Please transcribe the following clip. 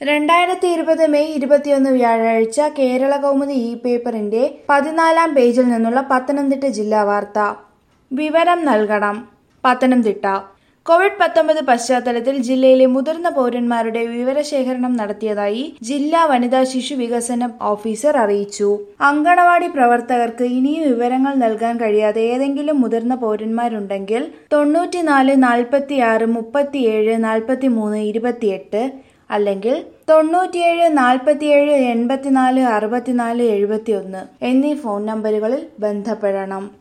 രണ്ടായിരത്തി ഇരുപത് മെയ് ഇരുപത്തിയൊന്ന് വ്യാഴാഴ്ച കേരള കൗമുദി ഇ പേപ്പറിന്റെ പതിനാലാം പേജിൽ നിന്നുള്ള പത്തനംതിട്ട ജില്ലാ വാർത്ത വിവരം നൽകണം പത്തനംതിട്ട കോവിഡ് പത്തൊമ്പത് പശ്ചാത്തലത്തിൽ ജില്ലയിലെ മുതിർന്ന പൗരന്മാരുടെ വിവരശേഖരണം നടത്തിയതായി ജില്ലാ വനിതാ ശിശു വികസന ഓഫീസർ അറിയിച്ചു അങ്കണവാടി പ്രവർത്തകർക്ക് ഇനിയും വിവരങ്ങൾ നൽകാൻ കഴിയാതെ ഏതെങ്കിലും മുതിർന്ന പൗരന്മാരുണ്ടെങ്കിൽ തൊണ്ണൂറ്റിനാല് നാൽപ്പത്തിയാറ് മുപ്പത്തിയേഴ് നാൽപ്പത്തിമൂന്ന് ഇരുപത്തിയെട്ട് അല്ലെങ്കിൽ തൊണ്ണൂറ്റിയേഴ് നാൽപ്പത്തിയേഴ് എൺപത്തിനാല് അറുപത്തിനാല് എഴുപത്തിയൊന്ന് എന്നീ ഫോൺ നമ്പറുകളിൽ ബന്ധപ്പെടണം